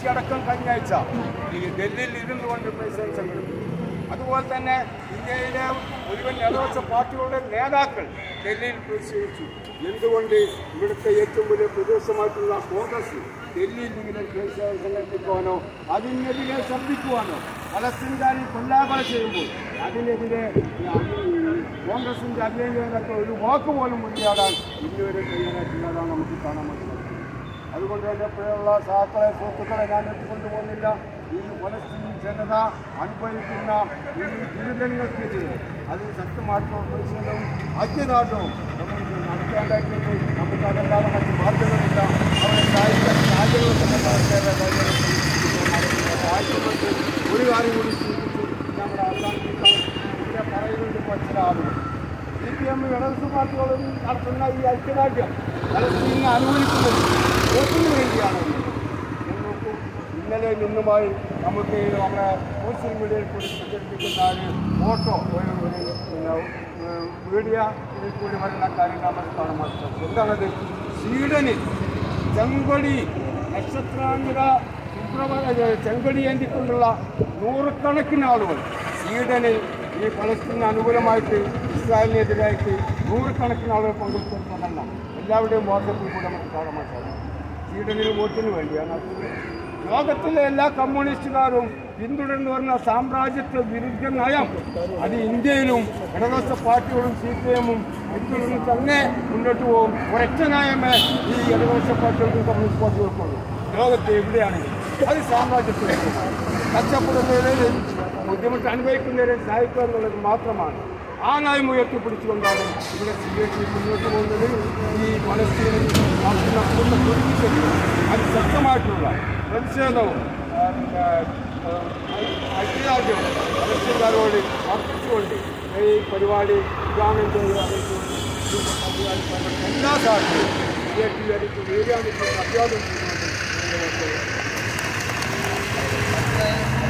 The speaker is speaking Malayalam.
അടക്കം കഴിഞ്ഞ ആഴ്ച ഈ ഡൽഹിയിൽ ഇരുന്നു കൊണ്ട് പൈസ സംഘടിപ്പിച്ചു അതുപോലെ തന്നെ ഇന്ത്യയിലെ മുഴുവൻ ഇടതുപക്ഷ പാർട്ടികളുടെ നേതാക്കൾ ഡൽഹിയിൽ പ്രതിഷേധിച്ചു എന്തുകൊണ്ട് ഇവിടുത്തെ ഏറ്റവും വലിയ പ്രദേശമായിട്ടുള്ള കോൺഗ്രസ് ഡൽഹിയിൽ ഇങ്ങനെ പ്രതിഷേധം സംഘടിപ്പിക്കുവാനോ അതിനെതിരെ ശബ്ദിക്കുവാനോ പലസ്തീൻകാരിൽ കൊല്ലാകൊല ചെയ്യുമ്പോൾ അതിനെതിരെ കോൺഗ്രസിന്റെ അഭിനയിക്കുന്നതൊക്കെ ഒരു വാക്ക് പോലും മുന്നിലാടാൻ ഇന്നുവരെ കഴിയാനായിട്ടുള്ളതാണ് നമുക്ക് കാണാൻ പറ്റുന്നത് അതുകൊണ്ട് തന്നെ പ്രിയമുള്ള സഹാക്കളെ സുഹൃത്തുക്കളെ ഞാൻ എത്തിക്കൊണ്ടു പോകുന്നില്ല ഈ ഫലസ്തീൻ ജനത അനുഭവിക്കുന്ന ഈ ദുരിതങ്ങൾക്കെതിരെ അതിന് ശക്തമായിട്ടുള്ള പ്രതിഷേധവും ഐക്യദാർഢ്യവും നമുക്ക് നടത്തേണ്ടതായിട്ടുണ്ട് നമുക്ക് അതല്ലാതെ മറ്റ് മാർഗങ്ങളില്ല അവരെ സഹായിക്കാൻ സാഹചര്യങ്ങളൊക്കെ സഹായിച്ചുകൊണ്ട് ഒരു കാര്യം കൂടി സൂചിപ്പിച്ച് നമ്മുടെ അവസാനിപ്പിക്കാൻ ഇവിടെ പറയുന്നുണ്ട് ഇപ്പോൾ ചില ആളുകൾ സി പി എം ഇടതു പാർട്ടികളും നടത്തുന്ന ഈ ഐക്യദാർഢ്യം ഫലസ്തീനെ അനുകൂലിക്കുന്നത് വോട്ടിന് വേണ്ടിയാണ് എന്ന് നോക്കൂ ഇന്നലെ നിന്നുമായി നമുക്ക് ഈ നമ്മുടെ സോഷ്യൽ മീഡിയയിൽ കൂടി പ്രചരിപ്പിക്കുന്ന ഒരു ഫോട്ടോ ഒരു ഒരു പിന്നെ ഏഹ് മീഡിയ ഇതിൽ കൂടി വരുന്ന കാര്യങ്ങൾ നമുക്ക് കാണാൻ പറ്റും എന്താണത് സ്വീഡനിൽ ചെങ്കൊടി നക്ഷത്രാംഗ സുബ്രഹ്മണ്യ ചെങ്കൊടി ഏന്തിക്കൊണ്ടുള്ള നൂറുകണക്കിന് ആളുകൾ സ്വീഡനിൽ ഈ ഫലസ്തീന് അനുകൂലമായിട്ട് ഇസ്രായേലിനെതിരായിട്ട് നൂറുകണക്കിന് ആളുകൾ പങ്കെടുത്തിട്ടുണ്ടെന്ന എല്ലാവരുടെയും വാട്സപ്പിൽ കൂടെ നമുക്ക് കാണാൻ സാധിക്കും സ്വീഡനിൽ വോട്ടിന് വേണ്ടിയാണ് അത് ലോകത്തിലെ എല്ലാ കമ്മ്യൂണിസ്റ്റുകാരും പിന്തുടർന്നു വരുന്ന സാമ്രാജ്യത്വ വിരുദ്ധ നയം അത് ഇന്ത്യയിലും ഇടതുപക്ഷ പാർട്ടികളും സി പി എമ്മും പിന്തുടർന്ന് തന്നെ മുന്നോട്ട് പോകും ഒരൊറ്റ നയമേ ഈ ഇടതുപക്ഷ പാർട്ടികൾക്കും കമ്മ്യൂണിസ്റ്റ് പാർട്ടികൾക്കുള്ളൂ ലോകത്ത് എവിടെയാണെങ്കിലും അത് സാമ്രാജ്യത്വ വിരുദ്ധമാണ് കഷ്ടപ്പെടുന്നവരെയും ബുദ്ധിമുട്ട് അനുഭവിക്കുന്നവരെ സഹായിക്കുക എന്നുള്ളത് മാത്രമാണ് ആ നയം ഉയർത്തിപ്പിടിച്ചുകൊണ്ടാണ് ഇവിടെ സി എസ് സി മുന്നോട്ട് പോകുന്നത് ഈ പലസ്തീനിൽ നടത്തുന്ന പൂർണ്ണ പൊരുത്തിച്ചെങ്കിൽ അത് ശക്തമായിട്ടുള്ള പ്രതിഷേധവും ആ, പിന്നെ, ആ, ഐക്യദാർഢ്യവും പലസ്തീൻകാരോട് വർദ്ധിച്ചുകൊണ്ട് ഈ പരിപാടി ഉദ്ഘാടനം ചെയ്ത് അവർക്ക് എല്ലാ സാധ്യതയും സി എസ് ടി അടിച്ച് വീരാണ് അഭ്യാസം ചെയ്യുന്നുണ്ട്